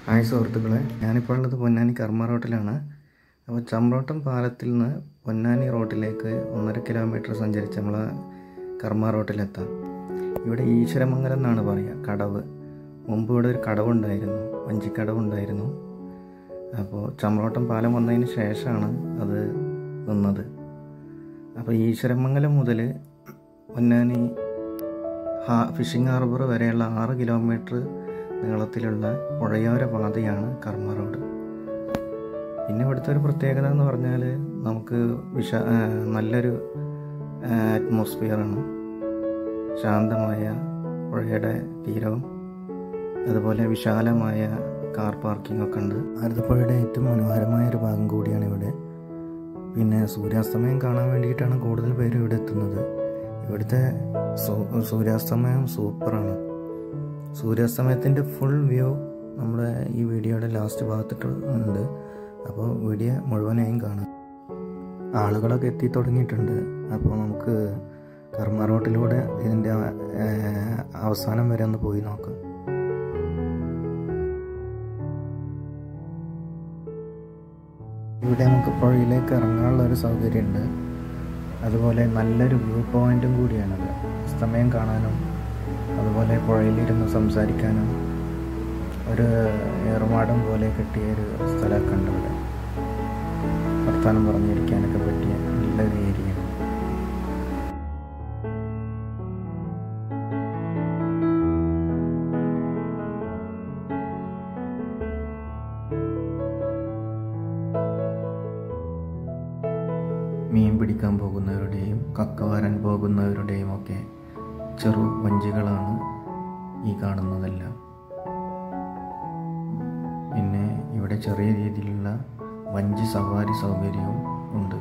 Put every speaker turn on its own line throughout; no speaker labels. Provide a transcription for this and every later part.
hi സുഹൃത്തുക്കളെ ഞാനിപ്പോൾ ഉള്ളത് പൊന്നാനി കർമ്മ റോട്ടിലാണ് അപ്പോൾ ചമ്രോട്ടം പാലത്തിൽ നിന്ന് പൊന്നാനി റോട്ടിലേക്ക് ഒന്നര കിലോമീറ്റർ സഞ്ചരിച്ച് നമ്മൾ കർമ്മ റോട്ടിലെത്താം ഇവിടെ ഈശ്വരമംഗലം എന്നാണ് പറയുക കടവ് മുമ്പ് ഇവിടെ ഒരു കടവുണ്ടായിരുന്നു വഞ്ചിക്കടവുണ്ടായിരുന്നു അപ്പോൾ ചമ്രോട്ടം പാലം വന്നതിന് ശേഷമാണ് അത് നിന്നത് അപ്പോൾ ഈശ്വരമംഗലം മുതൽ പൊന്നാനി ഹാ ഫിഷിംഗ് ഹാർബർ വരെയുള്ള ആറ് കിലോമീറ്റർ നീളത്തിലുള്ള പുഴയോര പാതയാണ് കർമ്മ റോഡ് പിന്നെ ഇവിടുത്തെ ഒരു പ്രത്യേകത എന്ന് പറഞ്ഞാൽ നമുക്ക് വിശ ആ, നല്ലൊരു അറ്റ്മോസ്ഫിയറാണ് ശാന്തമായ പുഴയുടെ തീരവും അതുപോലെ വിശാലമായ കാർ പാർക്കിംഗ് ഒക്കെ ഉണ്ട് ഭാരതപ്പുഴയുടെ ഏറ്റവും മനോഹരമായ ഒരു ഭാഗം കൂടിയാണ് ഇവിടെ പിന്നെ സൂര്യാസ്തമയം കാണാൻ വേണ്ടിയിട്ടാണ് കൂടുതൽ പേര് ഇവിടെ എത്തുന്നത് ഇവിടുത്തെ സൂ- സൂര്യാസ്തമയം സൂപ്പറാണ് സൂര്യാസ്തമയത്തിൻ്റെ ഫുൾ വ്യൂ നമ്മുടെ ഈ വീഡിയോയുടെ ലാസ്റ്റ് ഭാഗത്തിട്ട് ഉണ്ട് അപ്പോൾ വീഡിയോ മുഴുവനായും കാണാം ആളുകളൊക്കെ എത്തി തുടങ്ങിയിട്ടുണ്ട് അപ്പോൾ നമുക്ക് കർമ്മ റോട്ടിലൂടെ ഇതിൻ്റെ ആ- അവസാനം വരെ ഒന്ന് പോയി നോക്കാം ഇവിടെ നമുക്ക് പുഴയിലേക്ക് ഇറങ്ങാനുള്ള ഒരു സൗകര്യമുണ്ട് അതുപോലെ നല്ലൊരു വ്യൂ പോയിന്റും കൂടിയാണത് അസ്തമയം കാണാനും അതുപോലെ പുഴയിലിരുന്ന് സംസാരിക്കാനും ഒരു ഏറുമാടം പോലെ കെട്ടിയ ഒരു സ്ഥലമൊക്കെ ഉണ്ട് ഇവിടെ വർത്താനം പറഞ്ഞിരിക്കാനൊക്കെ പറ്റിയ നല്ലൊരു ഏരിയ മീൻ പിടിക്കാൻ പോകുന്നവരുടെയും കക്ക വരാൻ പോകുന്നവരുടെയും ഒക്കെ ചെറു വഞ്ചികളാണ് ഈ കാണുന്നതെല്ലാം പിന്നെ ഇവിടെ ചെറിയ രീതിയിലുള്ള വഞ്ചി സവാരി സൗകര്യവും ഉണ്ട്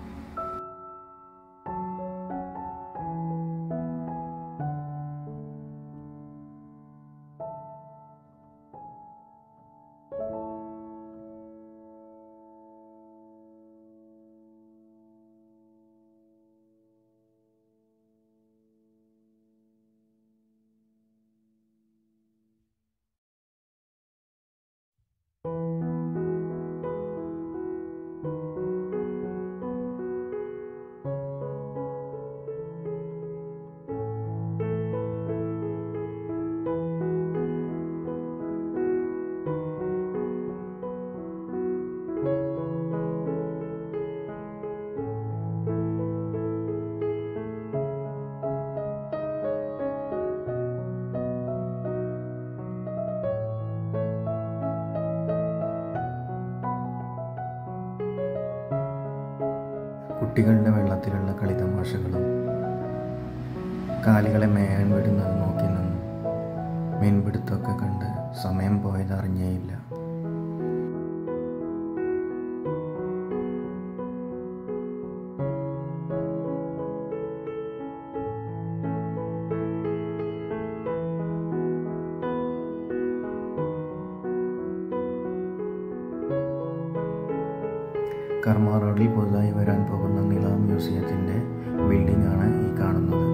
കുട്ടികളുടെ വെള്ളത്തിലുള്ള കളിതമാശകളും കാലികളെ മേയാൻ വിടുന്നത് നോക്കി നിന്നു മീൻപിടുത്തമൊക്കെ കണ്ട് സമയം പോയത് അറിഞ്ഞേയില്ല കർമ്മ റോഡിൽ പുതുതായി വരാൻ പോകുന്ന നില മ്യൂസിയത്തിൻ്റെ ബിൽഡിംഗ് ആണ് ഈ കാണുന്നത്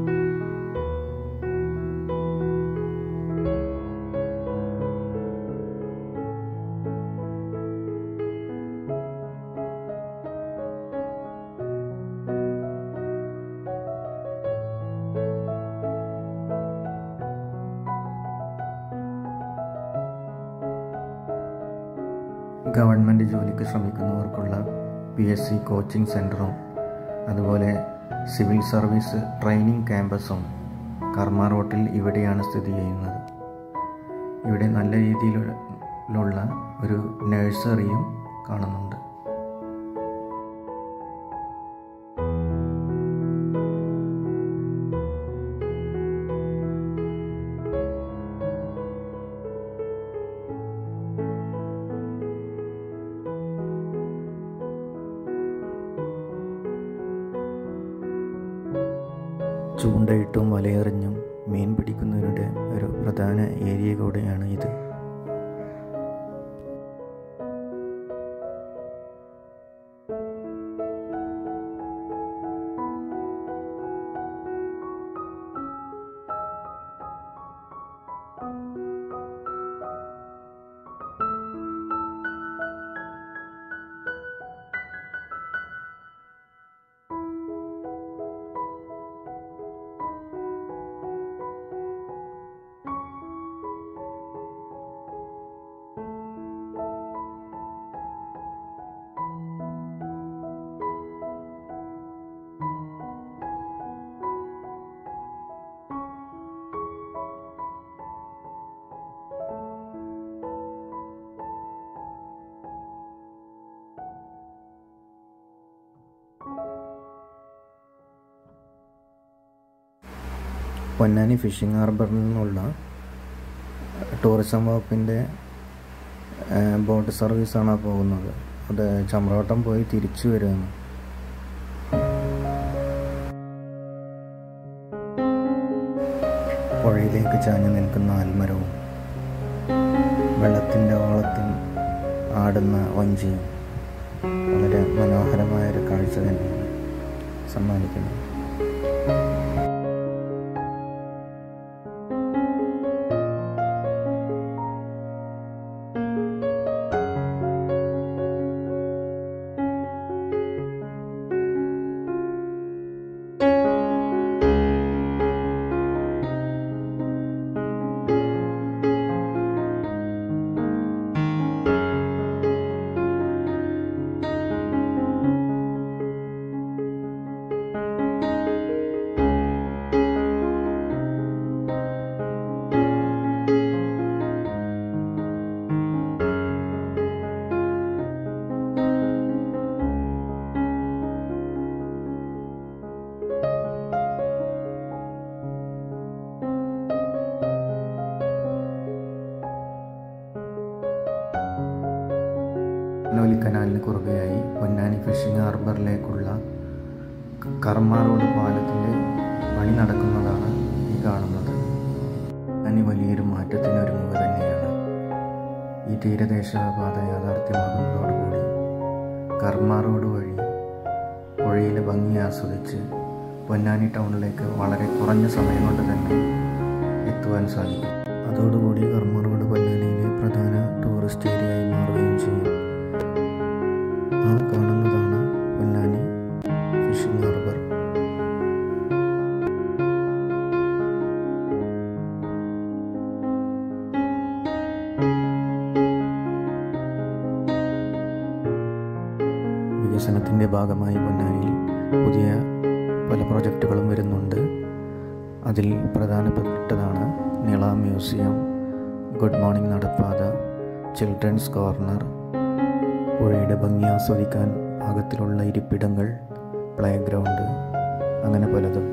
ഗവൺമെൻറ് ജോലിക്ക് ശ്രമിക്കുന്നവർക്കുള്ള പി എസ് സി കോച്ചിങ് സെൻറ്ററും അതുപോലെ സിവിൽ സർവീസ് ട്രെയിനിങ് ക്യാമ്പസും കർമ്മ റോട്ടിൽ ഇവിടെയാണ് സ്ഥിതി ചെയ്യുന്നത് ഇവിടെ നല്ല രീതിയിലുള്ള ഒരു നഴ്സറിയും കാണുന്നുണ്ട് ചൂണ്ടയിട്ടും വലയെറിഞ്ഞും മീൻ പിടിക്കുന്നവരുടെ ഒരു പ്രധാന ഏരിയ കൂടെയാണ് ഇത് പൊന്നാനി ഫിഷിംഗ് ഹാർബറിൽ നിന്നുള്ള ടൂറിസം വകുപ്പിൻ്റെ ബോട്ട് സർവീസാണ് പോകുന്നത് അത് ചമ്രോട്ടം പോയി തിരിച്ചു വരുമെന്ന് പുഴയിലേക്ക് ചാഞ്ഞു നിൽക്കുന്ന ആൽമരവും വെള്ളത്തിൻ്റെ ഓളത്തിൽ ആടുന്ന വഞ്ചിയും വളരെ മനോഹരമായൊരു കാഴ്ച തന്നെയാണ് സമ്മാനിക്കുന്നത് നോലി കനാലിന് കുറുകയായി പൊന്നാനി ഫിഷിംഗ് ഹാർബറിലേക്കുള്ള കർമ്മ റോഡ് പാലത്തിൻ്റെ പണി നടക്കുന്നതാണ് ഈ കാണുന്നത് പൊന്നാനി വലിയൊരു മാറ്റത്തിന് ഒരുങ്ങുക തന്നെയാണ് ഈ തീരദേശ പാത യാഥാർത്ഥ്യമാകുന്നതോടുകൂടി കർമ്മ റോഡ് വഴി പുഴയിലെ ഭംഗി ആസ്വദിച്ച് പൊന്നാനി ടൗണിലേക്ക് വളരെ കുറഞ്ഞ സമയം കൊണ്ട് തന്നെ എത്തുവാൻ സാധിക്കും അതോടുകൂടി കർമ്മ റോഡ് പൊന്നാനിയിലെ പ്രധാന ടൂറിസ്റ്റ് ഏരിയയായി മാറുകയും ചെയ്യും ആ കാണുന്നതാണ് പൊന്നാനി ഫിഷിംഗ് ഹാർബർ വികസനത്തിൻ്റെ ഭാഗമായി പൊന്നാനിയിൽ പുതിയ പല പ്രൊജക്റ്റുകളും വരുന്നുണ്ട് അതിൽ പ്രധാനപ്പെട്ടതാണ് നിള മ്യൂസിയം ഗുഡ് മോർണിംഗ് നടപ്പാത ചിൽഡ്രൻസ് കോർണർ പുഴയുടെ ഭംഗി ആസ്വദിക്കാൻ പാകത്തിലുള്ള ഇരിപ്പിടങ്ങൾ പ്ലേ ഗ്രൗണ്ട് അങ്ങനെ പലതും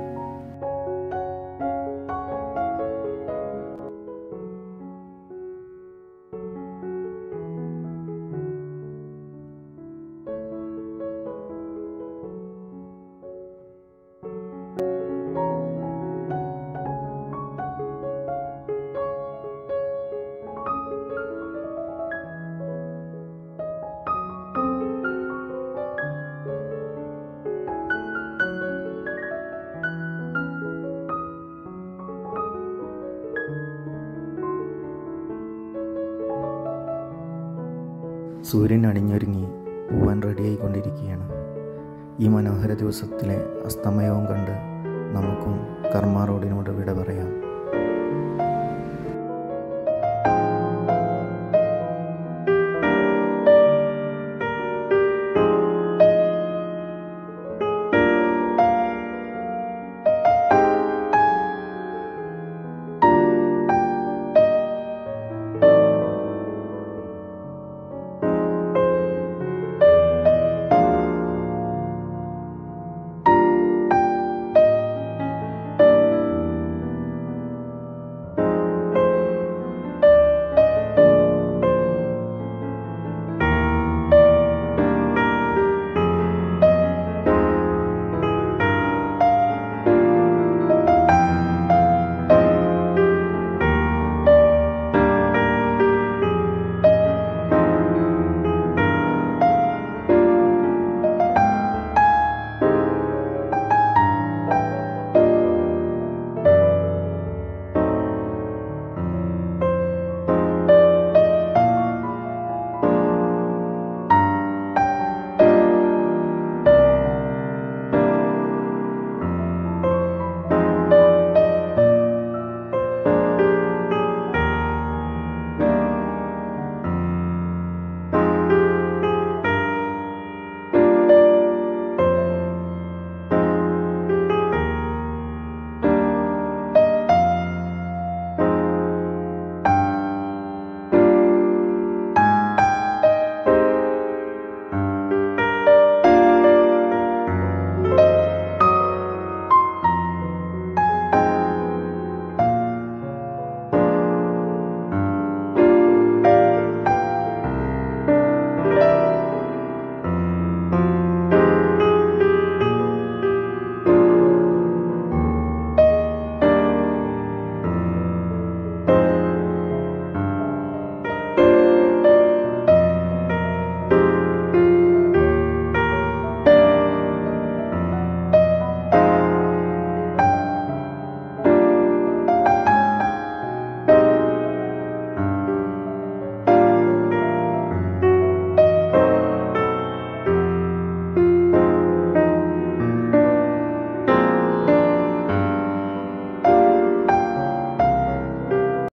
സൂര്യൻ അണിഞ്ഞൊരുങ്ങി പോവാൻ റെഡിയായിക്കൊണ്ടിരിക്കുകയാണ് ഈ മനോഹര ദിവസത്തിലെ അസ്തമയവും കണ്ട് നമുക്കും കർമ്മ റോഡിനോട് വിട പറയാം